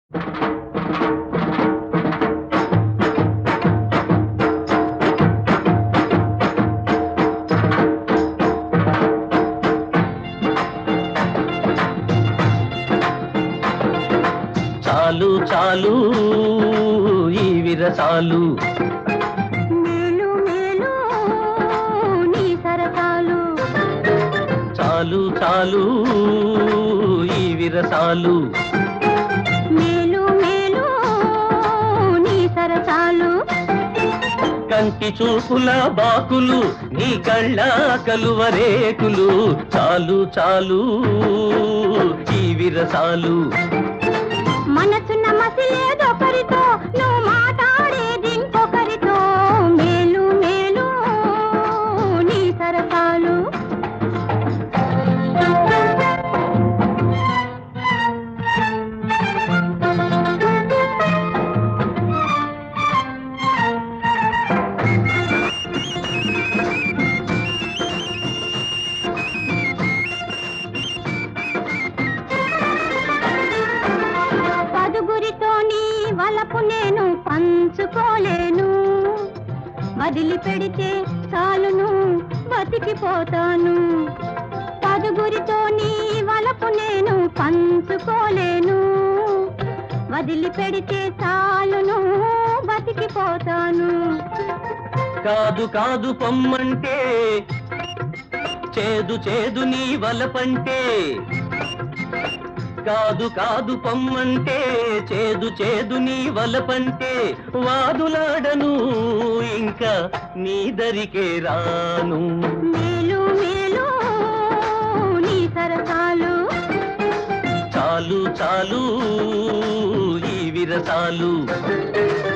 చాలు చాలు ఈ విరసాలు మేలు మేలు నీ సరసాలు చాలు చాలు ఈ విరసాలు మేలు మేలు నీ సరసాలు కంటి చూపుల బాకులు నీ కళ్ళ కలువరేకులు చాలు చాలు ఈ విరసాలు మనసున్న మసిలేదొకరితో నువ్వు మాట్లాడేది ఇంకొకరితో మేలు మేలు నీ సరసాలు పదుగురితో నీ వలపు నేను పంచుకోలేను వదిలి పెడితే చాలును బతికిపోతాను పదుగురితో నీ వలపు నేను పంచుకోలేను వదిలి పెడితే చాలును బతికిపోతాను కాదు కాదు పొమ్మంటే చేదు చేదు నీ వలపంటే కాదు కాదు పొమ్మంటే చేదు చేదు నీ వలపంటే వాదులాడను ఇంకా నీ దరికే రాను మేలు మేలు నీ సరసాలు చాలు చాలు ఈ విరసాలు